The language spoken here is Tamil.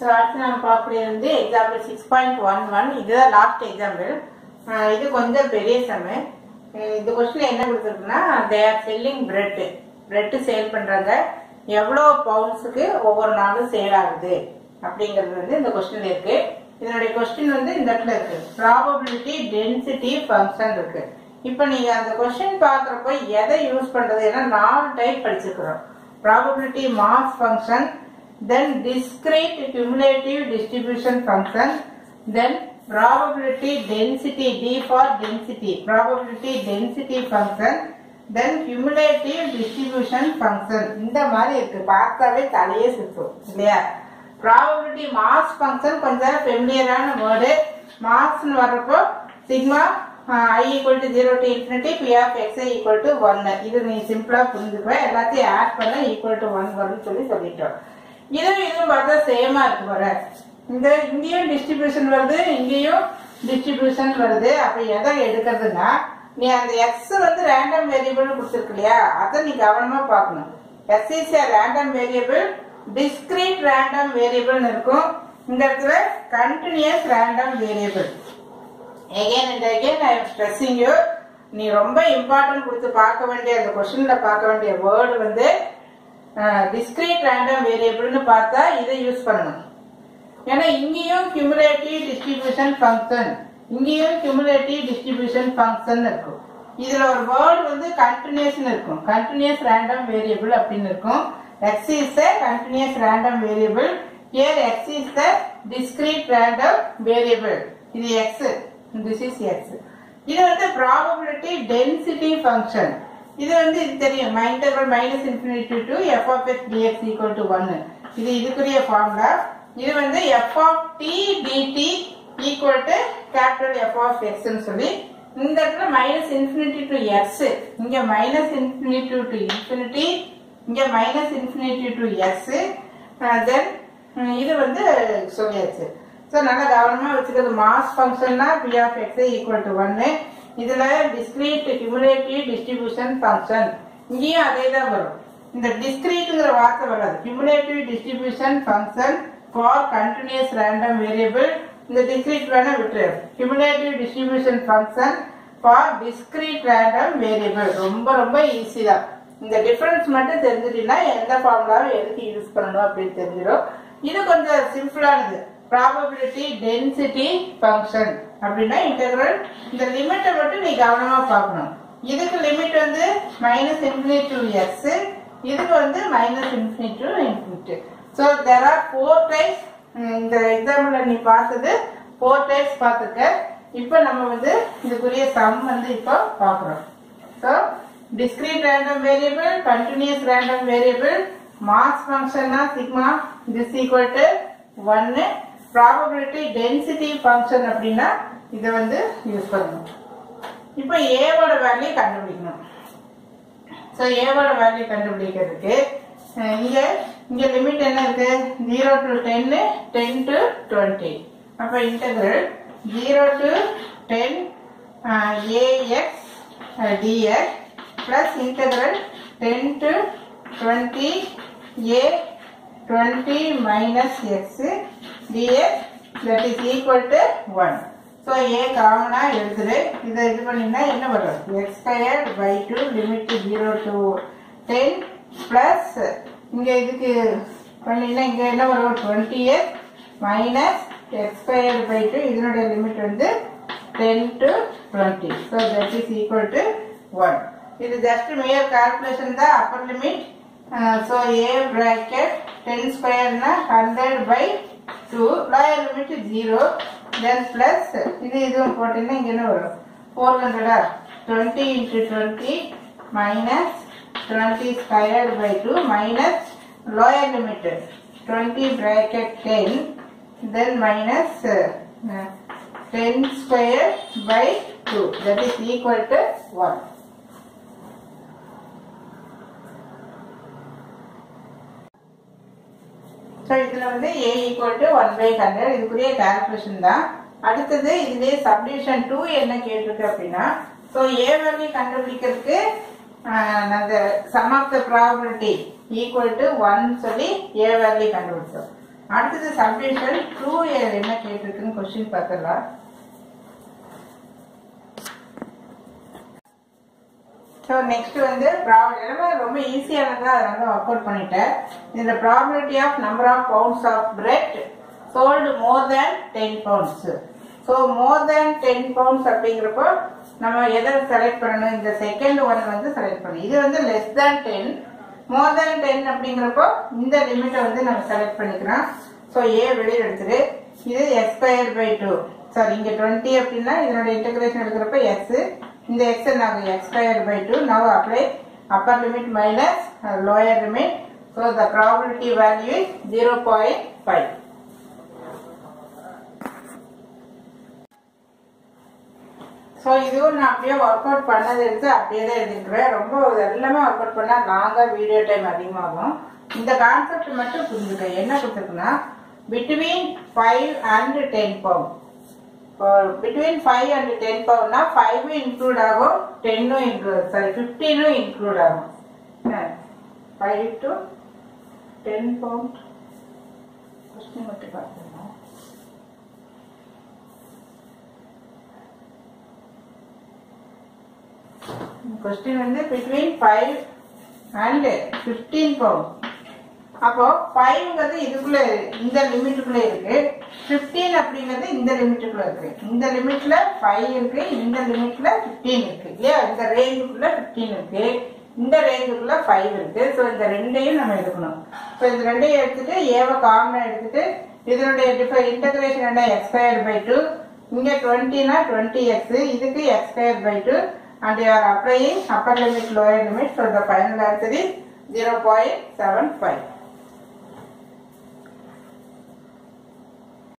ஸோ அடுத்து நம்ம பார்க்கக்கூடியது வந்து example six point one one இதுதான் லாஸ்ட் எக்ஸாம்பிள் இது கொஞ்சம் பெரிய சம்மு இந்த கொஸ்டின் என்ன கொடுத்துருக்குன்னா they are selling bread bread sale பண்றாங்க எவ்வளோ பவுண்ட்ஸுக்கு ஒவ்வொரு நாளும் சேல் ஆகுது அப்படிங்கிறது வந்து இந்த கொஸ்டின் இருக்கு இதனுடைய கொஸ்டின் வந்து இந்த இடத்துல இருக்கு ப்ராபபிலிட்டி டென்சிட்டி ஃபங்க்ஷன் இருக்கு இப்போ நீங்க அந்த கொஸ்டின் பார்க்குறப்ப எதை யூஸ் பண்றது ஏன்னா நாலு டைப் படிச்சிருக்கிறோம் probability mass function then discrete cumulative distribution function then probability density d for density probability density function then cumulative distribution function இந்த மாதிரி இருக்கு பார்த்தாவே தலையே சுற்றும் இல்லையா ப்ராபபிலிட்டி மாஸ் ஃபங்க்ஷன் கொஞ்சம் ஃபெமிலியரான வேர்டு மாஸ்ன்னு வர்றப்போ sigma I equal to zero to infinity P of X equal to one இது நீ சிம்பிளா புரிஞ்சுக்குவ எல்லாத்தையும் ஆட் பண்ண ஈக்குவல் டு ஒன் வரும்னு சொல்லி சொல்லிட்டோம் இதுவும் இதுவும் பார்த்தா சேமா இருக்கு பாரு இந்த இங்கேயும் டிஸ்ட்ரிபியூஷன் வருது இங்கேயும் டிஸ்ட்ரிபியூஷன் வருது அப்ப எதை எடுக்கிறதுனா நீ அந்த எக்ஸ் வந்து ரேண்டம் வேரியபிள் கொடுத்துருக்கு இல்லையா அதை நீ கவனமா பார்க்கணும் S is a random variable discrete random variable இருக்கும் இந்த இடத்துல continuous random variable again and again I am stressing you நீ ரொம்ப இம்பார்ட்டன்ட் கொடுத்து பார்க்க வேண்டிய அந்த கொஸ்டின்ல பார்க்க வேண்டிய வேர்டு வந்து டிஸ்கிரீட் ரேண்டம் வேரியபிள்னு பார்த்தா இதை யூஸ் பண்ணணும் ஏன்னா இங்கேயும் கியூமுலேட்டிவ் டிஸ்ட்ரிபியூஷன் ஃபங்க்ஷன் இங்கேயும் கியூமுலேட்டிவ் டிஸ்ட்ரிபியூஷன் ஃபங்க்ஷன் இருக்கும் இதுல ஒரு வேர்டு வந்து கண்டினியூஸ் இருக்கும் கண்டினியூஸ் ரேண்டம் வேரியபிள் அப்படின்னு இருக்கும் x is a continuous random variable here x is the discrete random variable இது x this is x இது வந்து probability density function இது வந்து இது தெரியும் interval minus infinity to F of X d x equal to ஒன்னு இது இதுக்குரிய ஃபார்முலா இது வந்து F of T d t equal to capital F of எக்ஸ்ன்னு சொல்லி இந்த இடத்துல மைனஸ் இன்ஃபினிட்டி டு எக்ஸ் இங்க மைனஸ் இன்ஃபினிட்டி டு இன்ஃபினிட்டி இங்க minus infinity to X then இது வந்து சொல்லியாச்சு ஸோ நல்லா கவனமா வச்சுக்கிறது மாஸ் ஃபங்க்ஷன்னா P of X equal to ஒன்னு இதுல டிஸ்கிரீட் கியூமுலேட்டிவ் டிஸ்ட்ரிபியூஷன் ஃபங்க்ஷன் இங்கேயும் அதே தான் வரும் இந்த டிஸ்கிரீட்ங்கிற வார்த்தை வராது cumulative distribution function for continuous random variable இந்த டிஸ்கிரீட் வேணா விட்டுரு cumulative distribution function for discrete random variable ரொம்ப ரொம்ப ஈஸி தான் இந்த டிஃபரன்ஸ் மட்டும் தெரிஞ்சிட்டீங்கன்னா எந்த ஃபார்முலாவும் எதுக்கு யூஸ் பண்ணணும் அப்படின்னு தெரிஞ்சிடும் இது கொஞ்சம் சிம்பிளானது ப்ராபபிலிட்டி டென்சிட்டி ஃபங்க்ஷன் அப்படின்னா இன்டெகிரல் இந்த லிமிட்டை மட்டும் நீ கவனமா பார்க்கணும் இதுக்கு லிமிட் வந்து மைனஸ் இன்ஃபினிட் டு எக்ஸ் இதுக்கு வந்து minus infinite to infinite so there are four types இந்த எக்ஸாம்பிள் நீ பார்த்தது ஃபோர் டைப்ஸ் பார்த்துக்க இப்போ நம்ம வந்து இதுக்குரிய சம் வந்து இப்போ பார்க்குறோம் so discrete random variable, continuous random variable, mass function na sigma this equal to 1 probability density function அப்படின்னா இதை வந்து யூஸ் பண்ணணும் இப்போ ஏவோட வேல்யூ கண்டுபிடிக்கணும் ஸோ ஏவோட வேல்யூ கண்டுபிடிக்கிறதுக்கு அஹ், இங்க இங்க லிமிட் என்ன இருக்கு ஜீரோ டு டென்னு டென் டு டுவெண்ட்டி அப்போ integral zero to ten a x d x plus integral 10 to 20 a 20 minus x dx that is equal to 1 so a காமனா எழுதுரு இதை இது பண்ணினா என்ன வரும் x squared by 2 limit 0 to 10 plus இங்க இதுக்கு பண்ணினா இங்க என்ன வரும் 20x minus x squared by 2 இதனுடைய லிமிட் வந்து 10 to 20 so that is equal to 1 இது ஜஸ்ட் மேயர் கால்குலேஷன் தான் upper limit so A bracket ten ஸ்கொயர்னா hundred by two lower limit zero then plus இது இதுவும் போட்டீங்கன்னா இங்கே என்ன வரும் ஃபோர் ஹண்ட்ரடா twenty into twenty minus twenty square by two minus lower limit twenty bracket ten then minus ten square by two that is equal to one so இதில் வந்து A equal to one by hundred இதுக்குரிய கால்குலேஷன் தான் அடுத்தது இதுலேயே சப்டிவிஷன் டூ என்ன கேட்டிருக்கு அப்படின்னா ஸோ ஏ வேல்யூ கண்டுபிடிக்கிறதுக்கு ஆஹ், அந்த sum of the probability equal to one சொல்லி ஏ வேல்யூ கண்டுபிடிச்சோம் அடுத்தது சப்டிஷன் டூ என்ன கேட்டிருக்குன்னு கொஸ்டின் பார்த்துடலாம் ஸோ நெக்ஸ்ட் வந்து ப்ராப்ளம் எல்லாமே ரொம்ப ஈஸியானதா அதனால ஒர்க் அவுட் பண்ணிட்டேன் இந்த probability of number of pounds of bread sold more than ten pounds so more than ten pounds அப்படிங்கிறப்போ நம்ம எதை செலக்ட் பண்ணணும் இந்த செகண்ட் ஒன் வந்து செலக்ட் பண்ணணும் இது வந்து less than ten more than ten அப்படிங்கிறப்போ இந்த லிமிட்டை வந்து நம்ம செலக்ட் பண்ணிக்கலாம் ஸோ ஏ வெளியில் எடுத்துட்டு இது X square by two sorry இங்கே டுவெண்ட்டி அப்படின்னா இதனோட இன்டகிரேஷன் எடுக்கிறப்ப எக்ஸ் இந்த எக்ஸ் நாங்கள் X square by two now apply upper limit minus lower limit so the probability value is zero point five so இதுவும் நான் அப்படியே ஒர்க் அவுட் பண்ணது எடுத்து அப்படியே தான் எழுதிருக்கிறேன் ரொம்ப எல்லாமே ஒர்க் அவுட் பண்ணால் லாங்காக வீடியோ டைம் அதிகமாகும் இந்த கான்செப்ட் மட்டும் புரிஞ்சுக்க என்ன கொடுத்துருக்குன்னா between five and ten pound between five and ten பவுண்ட்னா ஃபைவும் இன்க்ளூட் ஆகும் டென்னும் இன்க்ளூட் சாரி ஃபிஃப்டீனும் இன்க்ளூட் ஆகும் five to ten pound question மட்டும் பார்த்துக்கலாம் கொஸ்டின் வந்து between five and fifteen pound அப்போ ஃபைவ்ங்கிறது இதுக்குள்ள இந்த லிமிட்டுக்குள்ள இருக்கு ஃபிஃப்டீன் அப்படிங்கிறது இந்த லிமிட்டுக்குள்ள இருக்கு இந்த லிமிட்ல ஃபைவ் இருக்கு இந்த லிமிட்ல ஃபிஃப்டீன் இருக்கு இல்லையா இந்த ரேஞ்சுக்குள்ள ஃபிஃப்டீன் இருக்கு இந்த ரேஞ்சுக்குள்ள ஃபைவ் இருக்கு ஸோ இந்த ரெண்டையும் நம்ம எடுக்கணும் ஸோ இந்த ரெண்டையும் எடுத்துட்டு ஏவை காமனாக எடுத்துட்டு இதனுடைய டிஃபர் இன்டகிரேஷன் என்ன எக்ஸ் ஸ்கொயர் பை டூ இங்கே டுவெண்ட்டினா டுவெண்ட்டி எக்ஸ் இதுக்கு X square by two and you are applying upper limit lower limit so the final answer is 0.75